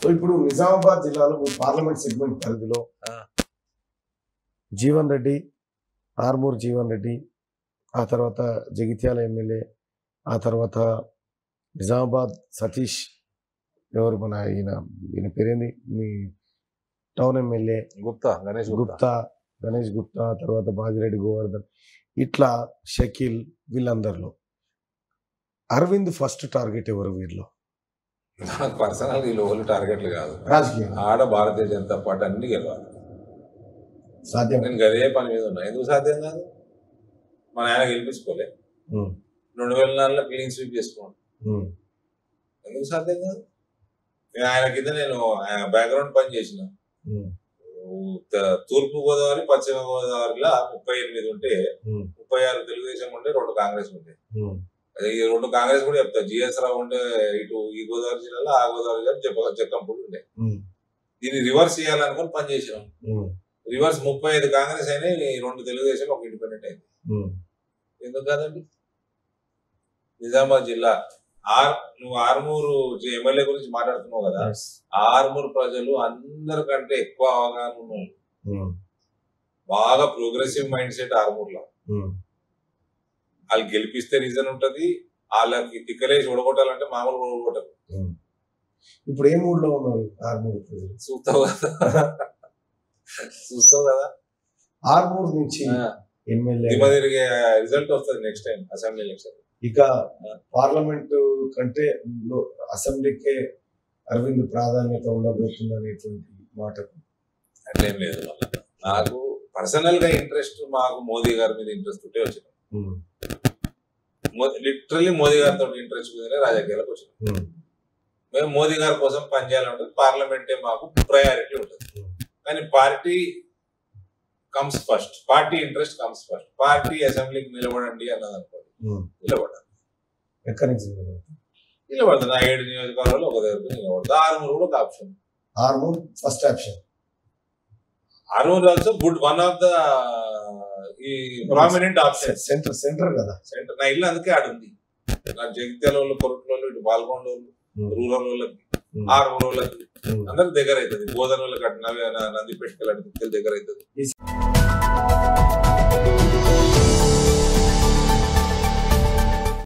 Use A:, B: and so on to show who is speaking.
A: So ఇప్పుడు నిజామాబాద్ జిల్లాలో మీ parliament segment పరిధిలో
B: ఆ.
A: జీవన్ రెడ్డి ఆర్మూర్ జీవన్ రెడ్డి ఆ తర్వాత జగిత్యాల ఎమ్మెల్యే ఆ తర్వాత నిజామాబాద్ సతీష్ ఎవరు మన ఈయన ఈయన పేరేంది మీ టౌన్ ఎమ్మెల్యే
B: గుప్తా గణేష్ గుప్తా
A: గుప్తా గణేష్ గుప్తా తర్వాత బాజిరెడ్డి గోవర్ధన్ ఇట్లా షకీల్ వీళ్ళందరిలో అరవింద్ ఫస్ట్ టార్గెట్ ఎవరు వీరిలో
B: నాకు పర్సనల్ ఈ లోకల్ టార్గెట్లు కాదు
A: రాజకీయం
B: ఆడ భారతీయ జనతా పార్టీ అన్ని గెలవాలి
A: సాధ్యం
B: నేను గదే పని మీద ఉన్నా ఎందుకు సాధ్యం కాదు మన ఆయన గెలిపించుకోలే
A: ఉమ్,
B: రెండు వేల నాలుగులో క్లీన్ స్వీప్ చేసుకున్నాను
A: ఉమ్,
B: ఎందుకు సాధ్యం కాదు నేను ఆయన కింద నేను బ్యాక్గ్రౌండ్ పని చేసిన
A: ఉమ్,
B: త- తూర్పు గోదావరి పశ్చిమ గోదావరిలో ముప్పై ఎనిమిది ఉంటే
A: ఉమ్,
B: ముప్పై ఆరు తెలుగుదేశం ఉంటే రెండు కాంగ్రెస్ ఉంటే
A: ఉమ్,
B: అదే ఈ రెండు కాంగ్రెస్ కూడా చెప్తా జిఎస్ రావు ఉంటే ఇటు ఈ గోదావరి జిల్లాలో ఆ గోదావరి జిల్లా చెప్ప చెక్కంపూడి ఉండే
A: ఉమ్,
B: దీన్ని రివర్స్ చేయాలనుకుని పని చేసినాం
A: ఉమ్,
B: రివర్స్ ముప్పై ఐదు కాంగ్రెస్ అయినాయి ఈ రెండు తెలుగుదేశం ఒక ఇండిపెండెంట్ అయింది
A: ఉమ్.
B: ఎందుకు కాదండి నిజామాబాద్ జిల్లా ఆర్ నువ్వు ఆర్మూరు ఎమ్మెల్యే గురించి మాట్లాడుతున్నావు కదా
A: Yes.
B: ఆర్మూరు ప్రజలు అందరికంటే ఎక్కువ అవగాహన ఉన్నారు
A: ఉమ్,
B: బాగా ప్రోగ్రెసివ్ మైండ్ సెట్ ఆర్మూర్లో
A: ఉమ్,
B: వాళ్ళు గెలిపిస్తే రీజన్ ఉంటది వాళ్ళకి తిక్కలేసి ఓడగొట్టాలంటే మామూలు ఓడగొట్టరు
A: ఉమ్. ఇప్పుడు ఏ మూడ్ లో ఉన్నారు ఆర్మూర్ ప్రజలు
B: చూస్తావు కదా చూస్తావు కదా
A: ఆర్మూర్ నుంచి ఎమ్మెల్యే
B: దిమ్మ తిరిగే రిజల్ట్ వస్తుంది నెక్స్ట్ టైం అసెంబ్లీ ఎలక్షన్
A: ఇక పార్లమెంట్ కంటే లో- అసెంబ్లీకే అరవింద్ ప్రాధాన్యత ఉండబోతుంది అనేటువంటి మాటకు
B: అట్లేం లేదు మళ్ళా. నాకు పర్సనల్ గా ఇంట్రెస్ట్ మాకు మోదీ గారి మీద ఇంట్రెస్ట్ ఉంటే వచ్చిన
A: ఉమ్,
B: లిటరల్లీ మోదీ గారితో ఇంట్రెస్ట్ మీదనే రాజకీయాలకు వచ్చిన
A: ఉమ్,
B: మేము మోదీ గారి కోసం పనిచేయాలంటే పార్లమెంటే మాకు ప్రయారిటీ ఉంటుంది
A: Hmm.
B: కానీ party comes first party interest comes first party అసెంబ్లీకి నిలబడండి అన్నది అనుకోండి
A: ఉమ్.
B: నిలబడాలి
A: ఎక్కడి నుంచి నిలబడతారు?
B: నిలబడుతుంది నా ఏడు నియోజకవర్గాల్లో ఒక దగ్గర నిలబడుతుంది ఆరుమూరు కూడా ఒక option
A: Armur first option
B: Armur also good one of the ఈ ప్రామినెంట్ ఆప్షన్
A: సెంటర్ సెంటర్ కదా
B: సెంటర్ నా ఇల్లు అందుకే ఆడుంది నాకు జగిత్యాల వాళ్ళు కొరట్ల వాళ్ళు ఇటు పాల్గొండ వాళ్ళు
A: ఉమ్,
B: రూరల్ వాళ్ళకి
A: ఉమ్,
B: ఆరుమూరు వాళ్ళకి
A: ఉమ్.
B: అందరికి దగ్గర అవుతుంది బోధన వాళ్ళకి అటు నవి నందిపేటకి అటు దగ్గర అవుతుంది